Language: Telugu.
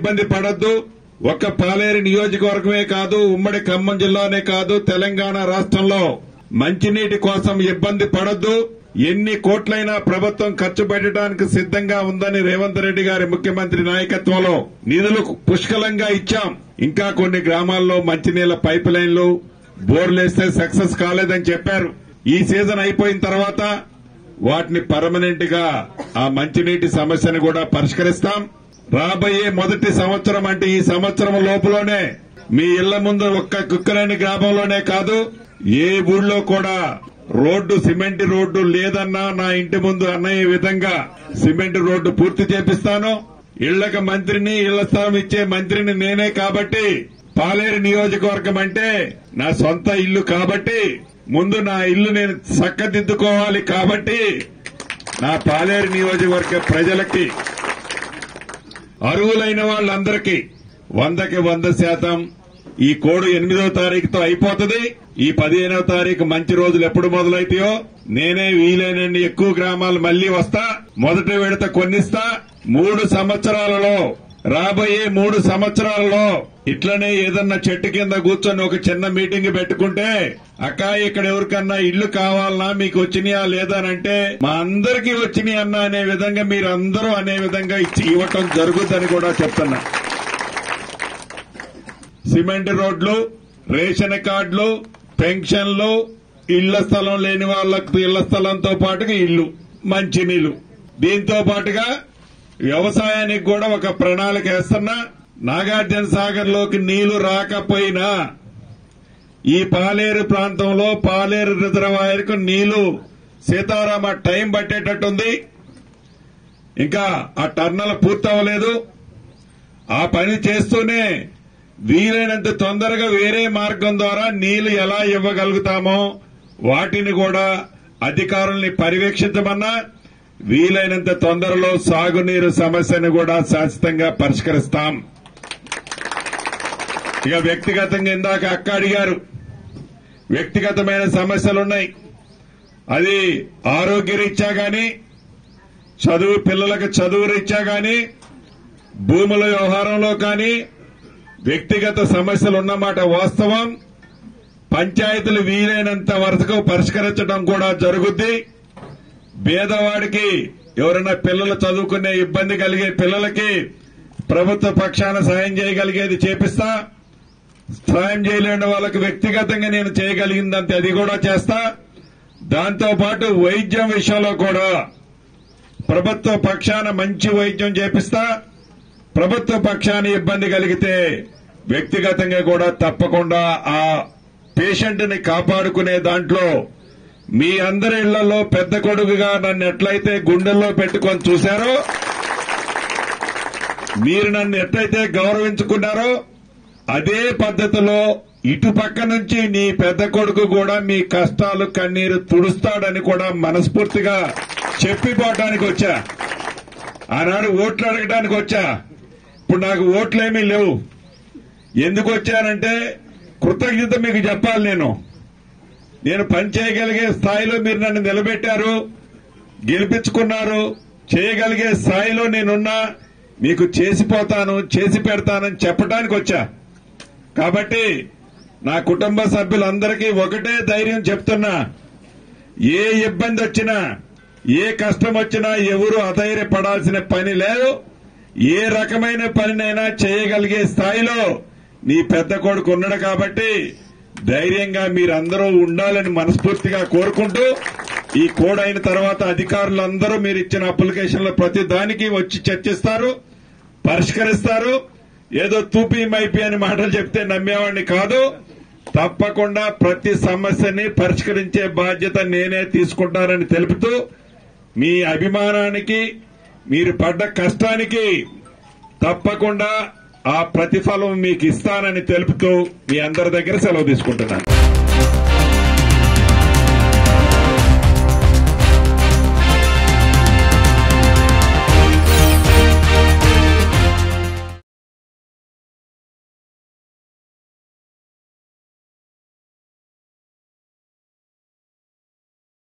ఇబ్బంది పడొద్దు ఒక్క పాలేరు నియోజకవర్గమే కాదు ఉమ్మడి ఖమ్మం జిల్లానే కాదు తెలంగాణ రాష్ట్రంలో మంచినీటి కోసం ఇబ్బంది పడొద్దు ఎన్ని కోట్లైనా ప్రభుత్వం ఖర్చు పెట్టడానికి సిద్దంగా ఉందని రేవంత్ రెడ్డి గారి ముఖ్యమంత్రి నాయకత్వంలో నిధులు పుష్కలంగా ఇచ్చాం ఇంకా కొన్ని గ్రామాల్లో మంచినీళ్ల పైప్ లైన్లు బోర్లేస్తే సక్సెస్ కాలేదని చెప్పారు ఈ సీజన్ అయిపోయిన తర్వాత వాటిని పర్మనెంట్ గా ఆ మంచినీటి సమస్యను కూడా పరిష్కరిస్తాం రాబోయే మొదటి సంవత్సరం అంటే ఈ సంవత్సరం లోపులోనే మీ ఇళ్ల ముందు ఒక్క కుక్కలేని గ్రామంలోనే కాదు ఏ ఊళ్ళో కూడా రోడ్డు సిమెంట్ రోడ్డు లేదన్నా నా ఇంటి ముందు అన్నయ్య విధంగా సిమెంట్ రోడ్డు పూర్తి చేపిస్తాను ఇళ్లకు మంత్రిని ఇళ్ల స్థలం ఇచ్చే మంత్రిని నేనే కాబట్టి పాలేరు నియోజకవర్గం అంటే నా సొంత ఇల్లు కాబట్టి ముందు నా ఇల్లు నేను చక్కదిద్దుకోవాలి కాబట్టి నా పాలేరు నియోజకవర్గ ప్రజలకి అర్హులైన వాళ్ళందరికీ వందకి వంద శాతం ఈ కోడు ఎనిమిదవ తారీఖుతో అయిపోతుంది ఈ పదిహేనవ తారీఖు మంచి రోజులు ఎప్పుడు మొదలైతాయో నేనే వీలైనన్ని ఎక్కువ గ్రామాలు మళ్లీ వస్తా మొదటి విడత కొన్నిస్తా మూడు సంవత్సరాలలో రాబోయే మూడు సంవత్సరాలలో ఇట్లనే ఏదన్నా చెట్టు కింద కూర్చొని ఒక చిన్న మీటింగ్ పెట్టుకుంటే అక్క ఇక్కడ ఎవరికన్నా ఇల్లు కావాలన్నా మీకు వచ్చినాయా లేదా అని అంటే మా అందరికీ వచ్చినాయి అన్న అనే విధంగా మీరు అందరూ అనే విధంగా ఇచ్చి ఇవ్వటం జరుగుద్దని కూడా చెప్తున్నా సిమెంట్ రోడ్లు రేషన్ కార్డులు పెన్షన్లు ఇళ్ల స్థలం లేని వాళ్లకు ఇళ్ల స్థలంతో పాటుగా ఇల్లు మంచినీళ్లు దీంతో పాటుగా వ్యవసాయానికి కూడా ఒక ప్రణాళిక వేస్తున్నా నాగార్జున సాగర్ లోకి నీళ్లు రాకపోయినా ఈ పాలేరు ప్రాంతంలో పాలేరు రిజర్వాయర్ కు నీళ్లు సీతారామ టైం పట్టేటట్టుంది ఇంకా ఆ టర్నల్ పూర్తవలేదు ఆ పని చేస్తూనే వీలైనంత తొందరగా వేరే మార్గం ద్వారా నీళ్లు ఎలా ఇవ్వగలుగుతామో వాటిని కూడా అధికారుల్ని పర్యవేక్షించమన్నా వీలైనంత తొందరలో సాగునీరు సమస్యను కూడా శాశ్వతంగా పరిష్కరిస్తాం ఇక వ్యక్తిగతంగా ఇందాక అక్క అడిగారు వ్యక్తిగతమైన సమస్యలున్నాయి అది ఆరోగ్య రీత్యా గాని చదువు పిల్లలకు చదువు రీత్యా గాని భూముల వ్యవహారంలో కానీ వ్యక్తిగత సమస్యలు ఉన్నమాట వాస్తవం పంచాయతీలు వీలైనంత వరకు పరిష్కరించడం కూడా జరుగుద్ది పేదవాడికి ఎవరైనా పిల్లలు చదువుకునే ఇబ్బంది కలిగే పిల్లలకి ప్రభుత్వ పక్షాన సాయం చేయగలిగేది చేపిస్తా సాయం చేయలేని వాళ్ళకి వ్యక్తిగతంగా నేను చేయగలిగిందంతే అది కూడా చేస్తా దాంతో పాటు వైద్యం విషయంలో కూడా ప్రభుత్వ పక్షాన మంచి వైద్యం చేపిస్తా ప్రభుత్వ పక్షాన ఇబ్బంది కలిగితే వ్యక్తిగతంగా కూడా తప్పకుండా ఆ పేషెంట్ ని కాపాడుకునే దాంట్లో మీ అందరి ఇళ్లలో పెద్ద కొడుకుగా నన్ను ఎట్లయితే గుండెల్లో పెట్టుకొని చూశారో మీరు నన్ను ఎట్లయితే గౌరవించుకున్నారో అదే పద్ధతిలో ఇటు పక్క నుంచి నీ పెద్ద కొడుకు కూడా మీ కష్టాలు కన్నీరు తుడుస్తాడని కూడా మనస్ఫూర్తిగా చెప్పిపోవటానికి వచ్చా ఆనాడు ఓట్లు అడగడానికి వచ్చా ఇప్పుడు నాకు ఓట్లేమీ లేవు ఎందుకు వచ్చానంటే కృతజ్ఞత మీకు చెప్పాలి నేను నేను పని చేయగలిగే స్థాయిలో మీరు నన్ను నిలబెట్టారు గెలిపించుకున్నారు చేయగలిగే స్థాయిలో నేనున్నా మీకు చేసిపోతాను చేసి పెడతానని చెప్పడానికి వచ్చా కాబట్టి నా కుటుంబ సభ్యులందరికీ ఒకటే ధైర్యం చెప్తున్నా ఏ ఇబ్బంది వచ్చినా ఏ కష్టం వచ్చినా ఎవరు అధైర్యపడాల్సిన పని లేదు ఏ రకమైన పనినైనా చేయగలిగే స్థాయిలో నీ పెద్ద కొడుకు ఉన్నాడు కాబట్టి ధైర్యంగా మీరందరూ ఉండాలని మనస్ఫూర్తిగా కోరుకుంటూ ఈ కోడ్ అయిన తర్వాత అధికారులందరూ మీరు ఇచ్చిన అప్లికేషన్ల ప్రతి దానికి వచ్చి చర్చిస్తారు పరిష్కరిస్తారు ఏదో తూపి మైపి అని మాటలు చెప్తే నమ్మేవాడిని కాదు తప్పకుండా ప్రతి సమస్యని పరిష్కరించే బాధ్యత నేనే తీసుకుంటానని తెలుపుతూ మీ అభిమానానికి మీరు పడ్డ కష్టానికి తప్పకుండా ఆ ప్రతిఫలం మీకు ఇస్తానని తెలుపుతూ మీ అందరి దగ్గర సెలవు తీసుకుంటున్నాను